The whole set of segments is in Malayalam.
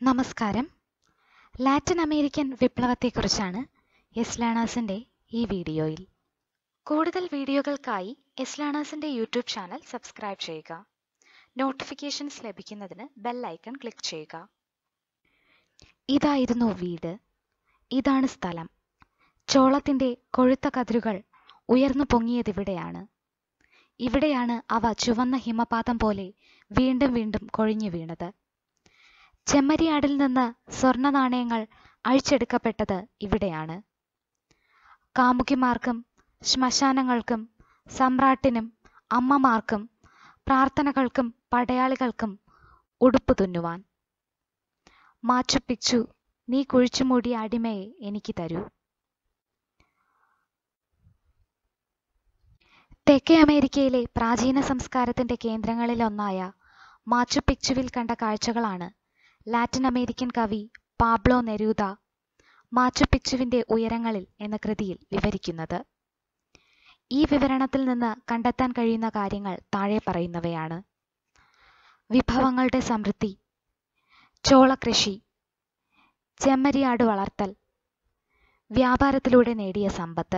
നമസ്കാരം ലാറ്റിൻ അമേരിക്കൻ വിപ്ലവത്തെക്കുറിച്ചാണ് എസ്ലാണേഴ്സിൻ്റെ ഈ വീഡിയോയിൽ കൂടുതൽ വീഡിയോകൾക്കായി എസ്ലാണേഴ്സിൻ്റെ യൂട്യൂബ് ചാനൽ സബ്സ്ക്രൈബ് ചെയ്യുക നോട്ടിഫിക്കേഷൻസ് ലഭിക്കുന്നതിന് ബെൽ ഐക്കൺ ക്ലിക്ക് ചെയ്യുക ഇതായിരുന്നു വീട് ഇതാണ് സ്ഥലം ചോളത്തിൻ്റെ കൊഴുത്ത കതിരുകൾ ഉയർന്നു പൊങ്ങിയതിവിടെയാണ് ഇവിടെയാണ് അവ ചുവന്ന ഹിമപാതം പോലെ വീണ്ടും വീണ്ടും കൊഴിഞ്ഞു വീണത് ചെമ്മരിയാടിൽ നിന്ന് സ്വർണ്ണ നാണയങ്ങൾ അഴിച്ചെടുക്കപ്പെട്ടത് ഇവിടെയാണ് കാമുകിമാർക്കും ശ്മശാനങ്ങൾക്കും സമ്രാട്ടിനും അമ്മമാർക്കും പ്രാർത്ഥനകൾക്കും പടയാളികൾക്കും ഉടുപ്പ് തുന്നുവാൻ മാച്ചുപ്പിച്ചു നീ കുഴിച്ചുമൂടിയ അടിമയെ എനിക്ക് തരൂ തെക്കേ അമേരിക്കയിലെ പ്രാചീന സംസ്കാരത്തിന്റെ കേന്ദ്രങ്ങളിലൊന്നായ മാച്ചുപിക്ചുവിൽ കണ്ട കാഴ്ചകളാണ് ലാറ്റിൻ അമേരിക്കൻ കവി പാബ്ലോ നെരൂദ മാച്ചുപിക്ചുവിന്റെ ഉയരങ്ങളിൽ എന്ന കൃതിയിൽ വിവരിക്കുന്നത് ഈ വിവരണത്തിൽ നിന്ന് കണ്ടെത്താൻ കഴിയുന്ന കാര്യങ്ങൾ താഴെ പറയുന്നവയാണ് വിഭവങ്ങളുടെ സമൃദ്ധി ചോളകൃഷി ചെമ്മരിയാട് വളർത്തൽ വ്യാപാരത്തിലൂടെ നേടിയ സമ്പത്ത്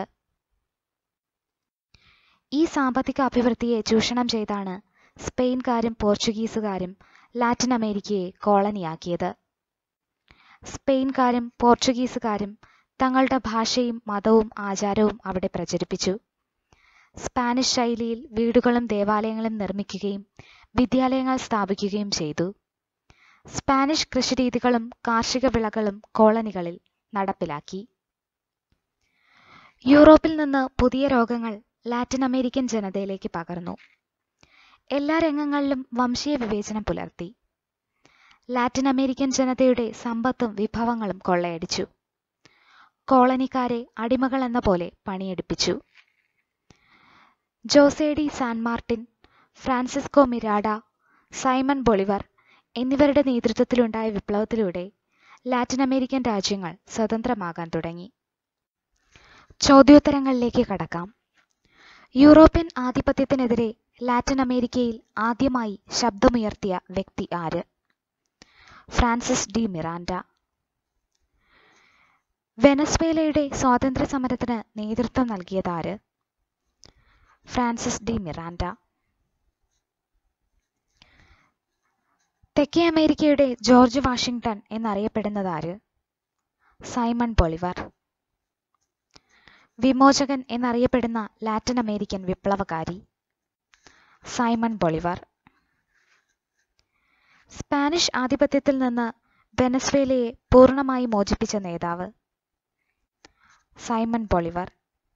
ഈ സാമ്പത്തിക അഭിവൃദ്ധിയെ ചൂഷണം ചെയ്താണ് സ്പെയിൻകാരും പോർച്ചുഗീസുകാരും ലാറ്റിൻ അമേരിക്കയെ കോളനിയാക്കിയത് സ്പെയിൻകാരും പോർച്ചുഗീസുകാരും തങ്ങളുടെ ഭാഷയും മതവും ആചാരവും അവിടെ പ്രചരിപ്പിച്ചു സ്പാനിഷ് ശൈലിയിൽ വീടുകളും ദേവാലയങ്ങളും നിർമ്മിക്കുകയും വിദ്യാലയങ്ങൾ സ്ഥാപിക്കുകയും ചെയ്തു സ്പാനിഷ് കൃഷിരീതികളും കാർഷിക വിളകളും കോളനികളിൽ നടപ്പിലാക്കി യൂറോപ്പിൽ നിന്ന് പുതിയ രോഗങ്ങൾ ലാറ്റിൻ അമേരിക്കൻ ജനതയിലേക്ക് പകർന്നു എല്ലാ രംഗങ്ങളിലും വംശീയ വിവേചനം പുലർത്തി ലാറ്റിൻ അമേരിക്കൻ ജനതയുടെ സമ്പത്തും വിഭവങ്ങളും കൊള്ളയടിച്ചു കോളനിക്കാരെ അടിമകൾ എന്ന പോലെ പണിയെടുപ്പിച്ചു Jose de San Martin Francisco Miranda Simon Bolivar എന്നിവരുടെ നേതൃത്വത്തിലുണ്ടായ വിപ്ലവത്തിലൂടെ ലാറ്റിൻ അമേരിക്കൻ രാജ്യങ്ങൾ സ്വതന്ത്രമാകാൻ തുടങ്ങി ചോദ്യോത്തരങ്ങളിലേക്ക് കടക്കാം യൂറോപ്യൻ ആധിപത്യത്തിനെതിരെ ലാറ്റിൻ അമേരിക്കയിൽ ആദ്യമായി ശബ്ദമുയർത്തിയ വ്യക്തി ആര് ഫ്രാൻസിസ് ഡി മിറാൻഡ വെനസ്വേലയുടെ സ്വാതന്ത്ര്യ സമരത്തിന് നേതൃത്വം നൽകിയതാര് ഫ്രാൻസിസ് ഡി മിറാൻഡ തെക്കേ അമേരിക്കയുടെ ജോർജ് വാഷിംഗ്ടൺ എന്നറിയപ്പെടുന്നതാര് സൈമൺ ബൊളിവർ വിമോചകൻ എന്നറിയപ്പെടുന്ന ലാറ്റിൻ അമേരിക്കൻ വിപ്ലവകാരി സൈമൺ ബൊളിവർ സ്പാനിഷ് ആധിപത്യത്തിൽ നിന്ന് വെനസ്വേലയെ പൂർണ്ണമായി മോചിപ്പിച്ച നേതാവ് സൈമൺ ബൊളിവർ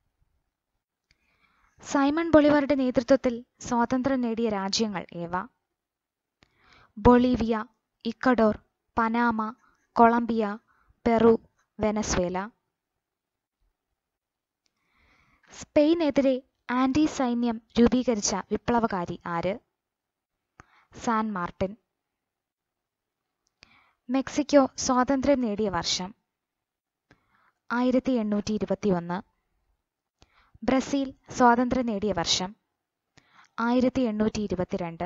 സൈമൺ ബൊളിവറുടെ നേതൃത്വത്തിൽ സ്വാതന്ത്ര്യം നേടിയ രാജ്യങ്ങൾ ഏവ Bolivia Ecuador Panama Colombia Peru Venezuela സ്പെയിനെതിരെ ആന്റി സൈന്യം രൂപീകരിച്ച വിപ്ലവകാരി ആര് സാൻ മാർട്ടിൻ മെക്സിക്കോ സ്വാതന്ത്ര്യം നേടിയ വർഷം ആയിരത്തി എണ്ണൂറ്റി ഇരുപത്തി ഒന്ന് ബ്രസീൽ സ്വാതന്ത്ര്യം നേടിയ വർഷം ആയിരത്തി എണ്ണൂറ്റി ഇരുപത്തിരണ്ട്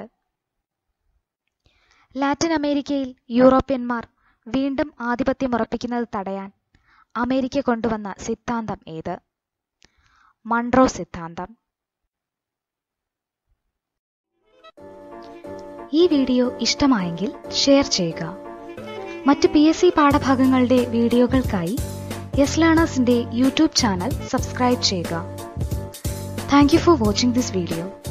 ലാറ്റിൻ അമേരിക്കയിൽ യൂറോപ്യന്മാർ വീണ്ടും ആധിപത്യമുറപ്പിക്കുന്നത് തടയാൻ അമേരിക്ക കൊണ്ടുവന്ന സിദ്ധാന്തം ഏത് മൺട്രോ സിദ്ധാന്തം ഈ വീഡിയോ ഇഷ്ടമായെങ്കിൽ ഷെയർ ചെയ്യുക മറ്റ് പി എസ് സി പാഠഭാഗങ്ങളുടെ വീഡിയോകൾക്കായി യെസ് ലേണേഴ്സിന്റെ യൂട്യൂബ് ചാനൽ സബ്സ്ക്രൈബ് ചെയ്യുക thank you for watching this video